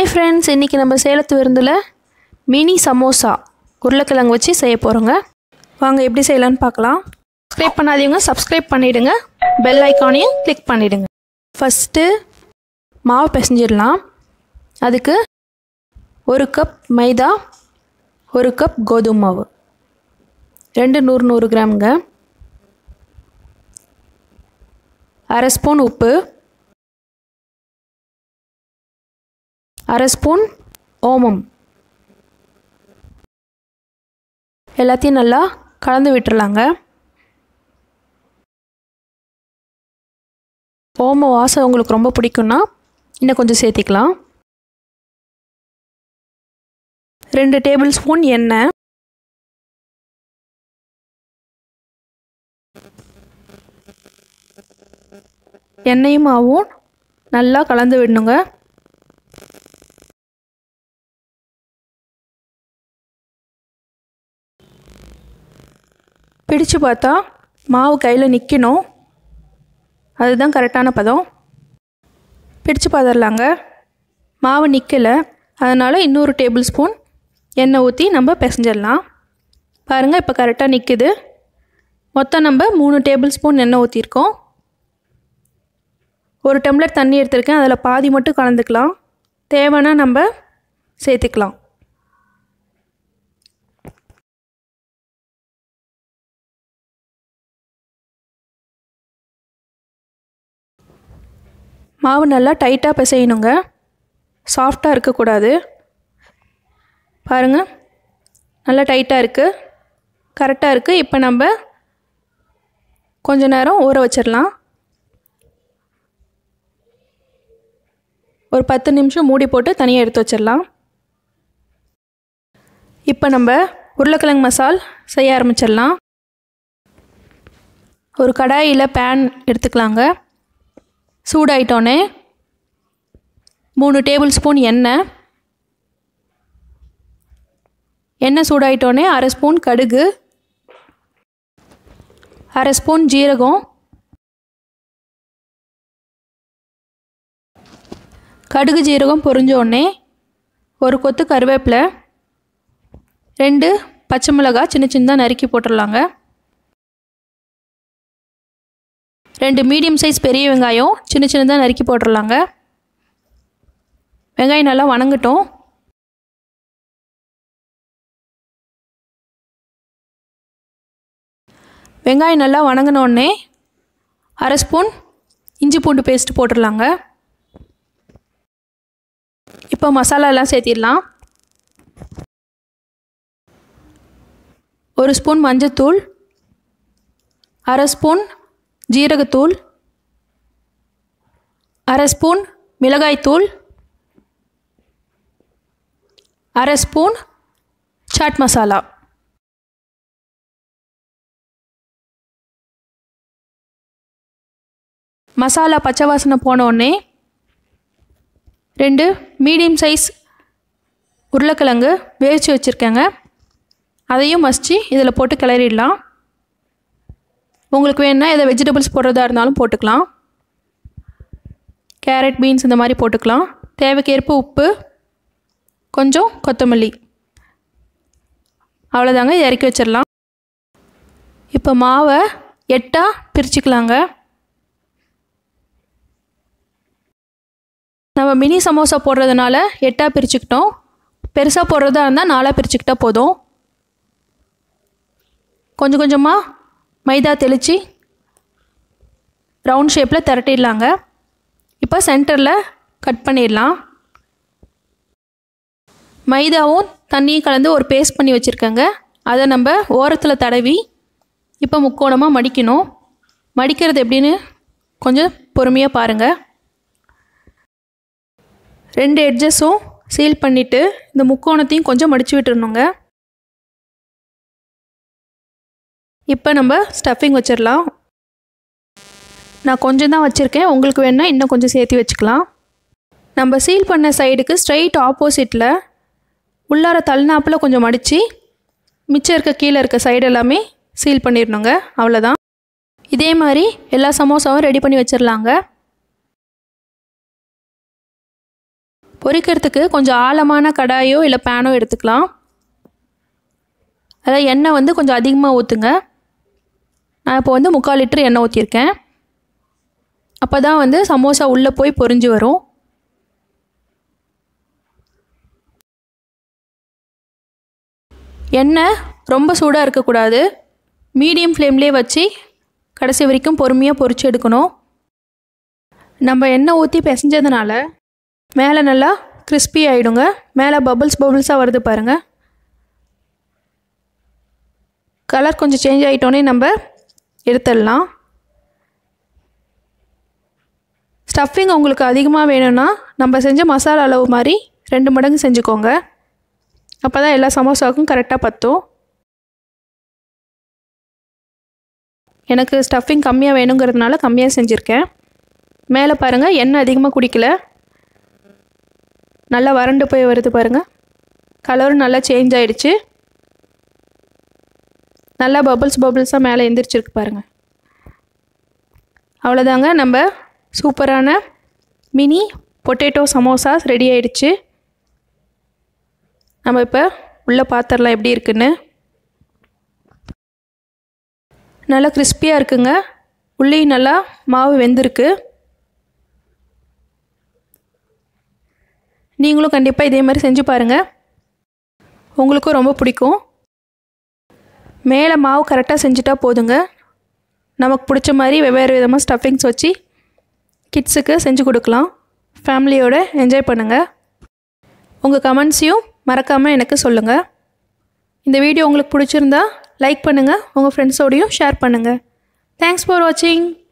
hi friends இன்றைக்கி நம்ம சேலத்து விருந்தில் மினி சமோசா உருளைக்கிழங்கு வச்சு செய்ய போகிறோங்க வாங்க எப்படி செய்யலான்னு பார்க்கலாம் சப்ஸ்கிரைப் பண்ணாதீங்க சப்ஸ்கிரைப் பண்ணிவிடுங்க பெல் ஐக்கானையும் கிளிக் பண்ணிவிடுங்க ஃபஸ்ட்டு மாவு பிசைஞ்சிடலாம் அதுக்கு ஒரு கப் மைதா ஒரு கப் கோதுமை மாவு ரெண்டு நூறு நூறு கிராமுங்க அரை ஸ்பூன் உப்பு அரை ஸ்பூன் ஓமம் எல்லாத்தையும் நல்லா கலந்து விட்டுறலாங்க ஓம வாசம் உங்களுக்கு ரொம்ப பிடிக்கும்னா இன்னும் கொஞ்சம் சேர்த்திக்கலாம் ரெண்டு டேபிள் ஸ்பூன் எண்ணெய் எண்ணெயும் மாவும் நல்லா கலந்து விடணுங்க பிடிச்சு பார்த்தா மாவு கையில் நிற்கணும் அதுதான் கரெக்டான பதம் பிடிச்சு பார்த்துடலாங்க மாவு நிற்கலை அதனால் இன்னொரு டேபிள் ஸ்பூன் எண்ணெய் ஊற்றி நம்ம பிசைஞ்சிடலாம் பாருங்கள் இப்போ கரெக்டாக நிற்குது மொத்தம் நம்ம மூணு டேபிள் ஸ்பூன் எண்ணெய் ஊற்றிருக்கோம் ஒரு டம்ளர் தண்ணி எடுத்திருக்கேன் அதில் பாதி மட்டும் கலந்துக்கலாம் தேவைன்னா நம்ம சேர்த்துக்கலாம் மாவு நல்லா டைட்டாக பிசையணுங்க சாஃப்டாக இருக்கக்கூடாது பாருங்கள் நல்லா டைட்டாக இருக்குது கரெக்டாக இருக்குது இப்போ நம்ம கொஞ்ச நேரம் ஊற வச்சிடலாம் ஒரு பத்து நிமிஷம் மூடி போட்டு தனியாக எடுத்து வச்சிடலாம் இப்போ நம்ம உருளைக்கிழங்கு மசால் செய்ய ஆரம்பிச்சிடலாம் ஒரு கடாயில் பேன் எடுத்துக்கலாங்க சூடாயிட்டோன்னே மூணு டேபிள் ஸ்பூன் எண்ணெய் எண்ணெய் சூடாயிட்டோன்னே அரை ஸ்பூன் கடுகு அரை ஸ்பூன் ஜீரகம் கடுகு ஜீரகம் பொரிஞ்சோடனே ஒரு கொத்து கருவேப்பிலை ரெண்டு பச்சை மிளகாய் சின்ன சின்னதாக நறுக்கி போட்டுடலாங்க ரெண்டு மீடியம் சைஸ் பெரிய வெங்காயம் சின்ன சின்னதாக நறுக்கி போட்டுடலாங்க வெங்காயம் நல்லா வணங்கட்டும் வெங்காயம் நல்லா வணங்கினோடனே அரை ஸ்பூன் இஞ்சி பூண்டு பேஸ்ட் போட்டுடலாங்க இப்போ மசாலாலாம் சேர்த்திடலாம் ஒரு ஸ்பூன் மஞ்சத்தூள் அரை ஸ்பூன் ஜீரகத்தூள் அரை ஸ்பூன் மிளகாய்த்தூள் அரை ஸ்பூன் சாட் மசாலா மசாலா பச்சை வாசனை போனோடனே ரெண்டு மீடியம் சைஸ் உருளைக்கிழங்கு வேவிச்சு வச்சுருக்கேங்க அதையும் மசித்து இதில் போட்டு கிளறிடலாம் உங்களுக்கு வேணுன்னா எதை வெஜிடபிள்ஸ் போடுறதா இருந்தாலும் போட்டுக்கலாம் கேரட் பீன்ஸ் இந்த மாதிரி போட்டுக்கலாம் தேவைக்கேற்ப உப்பு கொஞ்சம் கொத்தமல்லி அவ்வளோதாங்க இறக்கி வச்சிடலாம் இப்போ மாவை எட்டாக பிரிச்சுக்கலாங்க நம்ம மினி சமோசா போடுறதுனால எட்டாக பிரிச்சுக்கிட்டோம் பெருசாக போடுறதா இருந்தால் நாலாக பிரிச்சுக்கிட்டா போதும் கொஞ்சம் கொஞ்சமாக மைதா தெளித்து ரவுண்ட் ஷேப்பில் திரட்டிடலாங்க இப்போ சென்டரில் கட் பண்ணிடலாம் மைதாவும் தண்ணியும் கலந்து ஒரு பேஸ்ட் பண்ணி வச்சுருக்கேங்க அதை நம்ம ஓரத்தில் தடவி இப்போ முக்கோணமாக மடிக்கணும் மடிக்கிறது எப்படின்னு கொஞ்சம் பொறுமையாக பாருங்கள் ரெண்டு எட்ஜஸும் சீல் பண்ணிவிட்டு இந்த முக்கோணத்தையும் கொஞ்சம் மடித்து விட்டுருணுங்க இப்போ நம்ம ஸ்டஃபிங் வச்சிடலாம் நான் கொஞ்சம் தான் வச்சுருக்கேன் உங்களுக்கு வேணால் இன்னும் கொஞ்சம் சேர்த்து வச்சுக்கலாம் நம்ம சீல் பண்ண சைடுக்கு ஸ்ட்ரைட் ஆப்போசிட்டில் உள்ளார தள்ளினாப்பில் கொஞ்சம் மடித்து மிச்சம் இருக்க கீழே இருக்க சைடு எல்லாமே சீல் பண்ணிடணுங்க அவ்வளோதான் இதே மாதிரி எல்லா சமோசாவும் ரெடி பண்ணி வச்சிடலாங்க பொரிக்கிறதுக்கு கொஞ்சம் ஆழமான கடாயோ இல்லை பேனோ எடுத்துக்கலாம் அதாவது எண்ணெய் வந்து கொஞ்சம் அதிகமாக ஊற்றுங்க நான் இப்போ வந்து முக்கால் லிட்டர் எண்ணெய் ஊற்றிருக்கேன் அப்போ தான் வந்து சமோசா உள்ளே போய் பொரிஞ்சு வரும் எண்ணெய் ரொம்ப சூடாக இருக்கக்கூடாது மீடியம் ஃப்ளேம்லேயே வச்சு கடைசி வரைக்கும் பொறுமையாக பொரிச்சு எடுக்கணும் நம்ம எண்ணெய் ஊற்றி பிசைஞ்சதுனால மேலே நல்லா கிறிஸ்பி ஆகிடுங்க மேலே பபுள்ஸ் பபுள்ஸாக வருது பாருங்கள் கலர் கொஞ்சம் சேஞ்ச் ஆகிட்டோன்னே நம்ம எடுத்துடலாம் ஸ்டஃபிங் உங்களுக்கு அதிகமாக வேணும்னா நம்ம செஞ்ச மசாலா அளவு மாதிரி ரெண்டு மடங்கு செஞ்சுக்கோங்க அப்போ தான் எல்லா சமோசாவுக்கும் கரெக்டாக பற்றும் எனக்கு ஸ்டஃபிங் கம்மியாக வேணுங்கிறதுனால கம்மியாக செஞ்சுருக்கேன் மேலே பாருங்கள் எண்ணெய் அதிகமாக குடிக்கல நல்லா வறண்டு போய் வருது பாருங்கள் கலரும் நல்லா சேஞ்ச் ஆகிடுச்சு நல்லா பபுள்ஸ் பபுள்ஸாக மேலே எந்திரிச்சிருக்கு பாருங்கள் அவ்வளோதாங்க நம்ம சூப்பரான மினி பொட்டேட்டோ சமோசாஸ் ரெடி ஆயிடுச்சு நம்ம இப்போ உள்ளே பாத்திரலாம் எப்படி இருக்குன்னு நல்லா கிறிஸ்பியாக இருக்குங்க உள்ளேயும் நல்லா மாவு வெந்திருக்கு நீங்களும் கண்டிப்பாக இதே மாதிரி செஞ்சு பாருங்கள் உங்களுக்கும் ரொம்ப பிடிக்கும் மேலே மாவு கரெக்டாக செஞ்சுட்டா போதுங்க நமக்கு பிடிச்ச மாதிரி வெவ்வேறு விதமாக ஸ்டஃபிங்ஸ் வச்சு கிட்ஸுக்கு செஞ்சு கொடுக்கலாம் ஃபேமிலியோட என்ஜாய் பண்ணுங்கள் உங்கள் கமெண்ட்ஸையும் மறக்காமல் எனக்கு சொல்லுங்கள் இந்த வீடியோ உங்களுக்கு பிடிச்சிருந்தா லைக் பண்ணுங்கள் உங்கள் ஃப்ரெண்ட்ஸோடையும் ஷேர் பண்ணுங்கள் தேங்க்ஸ் ஃபார் வாட்சிங்